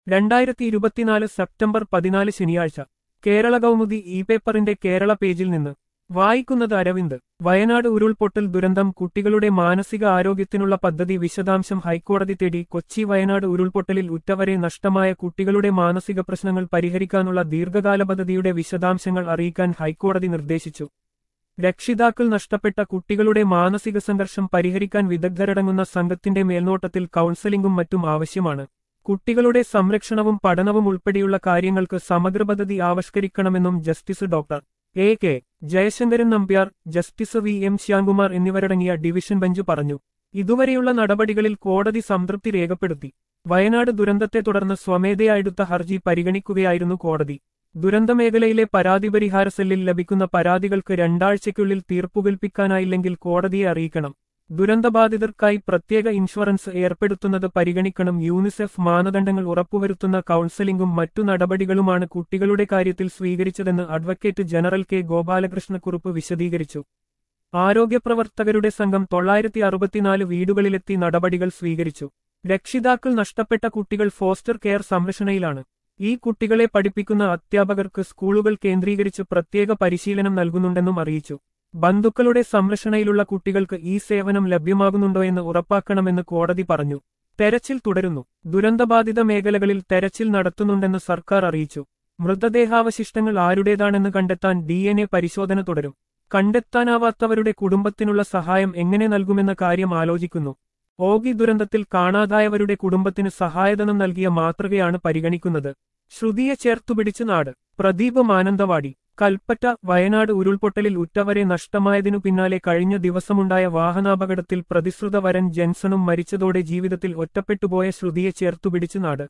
രണ്ടായിരത്തി ഇരുപത്തിനാല് സെപ്റ്റംബർ പതിനാല് ശനിയാഴ്ച കേരള കൗമുദി ഇ പേപ്പറിന്റെ കേരള പേജിൽ നിന്ന് വായിക്കുന്നത് അരവിന്ദ് വയനാട് ഉരുൾപൊട്ടൽ ദുരന്തം കുട്ടികളുടെ മാനസിക ആരോഗ്യത്തിനുള്ള പദ്ധതി വിശദാംശം ഹൈക്കോടതി തേടി കൊച്ചി വയനാട് ഉരുൾപൊട്ടലിൽ ഉറ്റവരെ നഷ്ടമായ കുട്ടികളുടെ മാനസിക പ്രശ്നങ്ങൾ പരിഹരിക്കാനുള്ള ദീർഘകാല പദ്ധതിയുടെ വിശദാംശങ്ങൾ അറിയിക്കാൻ ഹൈക്കോടതി നിർദ്ദേശിച്ചു രക്ഷിതാക്കൾ നഷ്ടപ്പെട്ട കുട്ടികളുടെ മാനസിക സംഘർഷം പരിഹരിക്കാൻ വിദഗ്ധരടങ്ങുന്ന സംഘത്തിന്റെ മേൽനോട്ടത്തിൽ കൗൺസലിംഗും മറ്റും ആവശ്യമാണ് കുട്ടികളുടെ സംരക്ഷണവും പഠനവും ഉൾപ്പെടെയുള്ള കാര്യങ്ങൾക്ക് സമഗ്ര പദ്ധതി ആവിഷ്കരിക്കണമെന്നും justice doctor A K Jayasankaran Nambiar justice V M Shyamkumar എന്നിവരടങ്ങിയ ഡിവിഷൻ ബെഞ്ച് പറഞ്ഞു ഇതുവരെയുള്ള നടപടികളിൽ കോടതി സംതൃപ്തി രേഖപ്പെടുത്തി വയനാട് ദുരന്തത്തെ തുടർന്ന് സ്വമേധയാ എടുത്ത ഹർജി പരിഗണിക്കുകയായിരുന്നു കോടതി ദുരന്തമേഖലയിലെ പരാതി പരിഹാര സെല്ലിൽ ലഭിക്കുന്ന പരാതികൾക്ക് രണ്ടാഴ്ചയ്ക്കുള്ളിൽ തീർപ്പുകൽപ്പിക്കാനായില്ലെങ്കിൽ കോടതിയെ അറിയിക്കണം ദുരന്തബാധിതർക്കായി പ്രത്യേക ഇൻഷുറൻസ് ഏർപ്പെടുത്തുന്നത് പരിഗണിക്കണം യൂണിസെഫ് മാനദണ്ഡങ്ങൾ ഉറപ്പുവരുത്തുന്ന കൌൺസലിംഗും മറ്റു നടപടികളുമാണ് കുട്ടികളുടെ കാര്യത്തിൽ സ്വീകരിച്ചതെന്ന് അഡ്വക്കേറ്റ് ജനറൽ കെ ഗോപാലകൃഷ്ണക്കുറുപ്പ് വിശദീകരിച്ചു ആരോഗ്യപ്രവർത്തകരുടെ സംഘം തൊള്ളായിരത്തി അറുപത്തിനാല് വീടുകളിലെത്തി നടപടികൾ സ്വീകരിച്ചു രക്ഷിതാക്കൾ നഷ്ടപ്പെട്ട കുട്ടികൾ ഫോസ്റ്റർ കെയർ സംരക്ഷണയിലാണ് ഈ കുട്ടികളെ പഠിപ്പിക്കുന്ന അധ്യാപകർക്ക് സ്കൂളുകൾ കേന്ദ്രീകരിച്ച് പ്രത്യേക പരിശീലനം നൽകുന്നുണ്ടെന്നും അറിയിച്ചു ബന്ധുക്കളുടെ സംരക്ഷണയിലുള്ള കുട്ടികൾക്ക് ഈ സേവനം ലഭ്യമാകുന്നുണ്ടോയെന്ന് ഉറപ്പാക്കണമെന്ന് കോടതി പറഞ്ഞു തെരച്ചിൽ തുടരുന്നു ദുരന്തബാധിത മേഖലകളിൽ തെരച്ചിൽ നടത്തുന്നുണ്ടെന്ന് സർക്കാർ അറിയിച്ചു മൃതദേഹാവശിഷ്ടങ്ങൾ ആരുടേതാണെന്ന് കണ്ടെത്താൻ ഡി പരിശോധന തുടരും കണ്ടെത്താനാവാത്തവരുടെ കുടുംബത്തിനുള്ള സഹായം എങ്ങനെ നൽകുമെന്ന കാര്യം ആലോചിക്കുന്നു ഓഗി ദുരന്തത്തിൽ കാണാതായവരുടെ കുടുംബത്തിന് സഹായധനം നൽകിയ മാതൃകയാണ് പരിഗണിക്കുന്നത് ശ്രുതിയെ ചേർത്തുപിടിച്ച് നാട് പ്രദീപ് മാനന്തവാടി കൽപ്പറ്റ വയനാട് ഉരുൾപൊട്ടലിൽ ഉറ്റവരെ നഷ്ടമായതിനു പിന്നാലെ കഴിഞ്ഞ ദിവസമുണ്ടായ വാഹനാപകടത്തിൽ പ്രതിശ്രുത വരൻ ജെൻസണും മരിച്ചതോടെ ജീവിതത്തിൽ ഒറ്റപ്പെട്ടുപോയ ശ്രുതിയെ ചേർത്തുപിടിച്ച് നാട്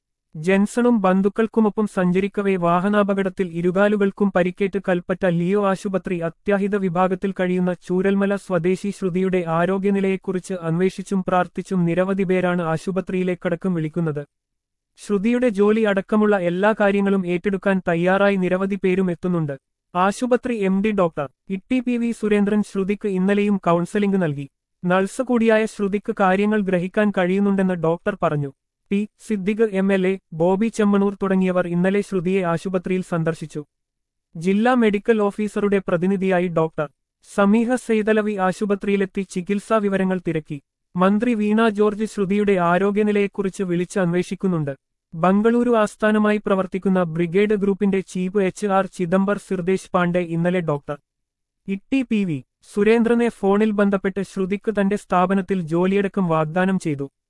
ജെൻസണും ബന്ധുക്കൾക്കുമൊപ്പം സഞ്ചരിക്കവേ വാഹനാപകടത്തിൽ ഇരുകാലുകൾക്കും പരിക്കേറ്റ് കൽപ്പറ്റ ലിയോ ആശുപത്രി അത്യാഹിത വിഭാഗത്തിൽ കഴിയുന്ന ചൂരൽമല സ്വദേശി ശ്രുതിയുടെ ആരോഗ്യനിലയെക്കുറിച്ച് അന്വേഷിച്ചും പ്രാർത്ഥിച്ചും നിരവധി പേരാണ് ആശുപത്രിയിലേക്കടക്കം വിളിക്കുന്നത് ശ്രുതിയുടെ ജോലി അടക്കമുള്ള എല്ലാ കാര്യങ്ങളും ഏറ്റെടുക്കാൻ തയ്യാറായി നിരവധി പേരും എത്തുന്നുണ്ട് ആശുപത്രി M D doctor Itty P V Surendran ശ്രുതിക്ക് ഇന്നലെയും കൌൺസലിംഗ് നൽകി നഴ്സ് കൂടിയായ ശ്രുതിക്ക് കാര്യങ്ങൾ ഗ്രഹിക്കാൻ കഴിയുന്നുണ്ടെന്ന് ഡോക്ടർ പറഞ്ഞു T Siddique M L A Bobby Chemmanur തുടങ്ങിയവർ ഇന്നലെ ശ്രുതിയെ ആശുപത്രിയിൽ സന്ദർശിച്ചു ജില്ലാ മെഡിക്കൽ ഓഫീസറുടെ പ്രതിനിധിയായി ഡോക്ടർ സമീഹ സെയ്തലവി ആശുപത്രിയിലെത്തി ചികിത്സാ വിവരങ്ങൾ തിരക്കി മന്ത്രി വീണ ജോർജ് ശ്രുതിയുടെ ആരോഗ്യനിലയെക്കുറിച്ച് വിളിച്ച് അന്വേഷിക്കുന്നുണ്ട് ബംഗളൂരു ആസ്ഥാനമായി പ്രവർത്തിക്കുന്ന ബ്രിഗേഡ് ഗ്രൂപ്പിന്റെ chief H R Chidambar Sirdesh Pandey ഇന്നലെ ഡോക്ടർ ഇട്ടി പി വി സുരേന്ദ്രനെ ഫോണിൽ ബന്ധപ്പെട്ട് ശ്രുതിക്ക് തന്റെ സ്ഥാപനത്തിൽ ജോലിയടക്കം വാഗ്ദാനം ചെയ്തു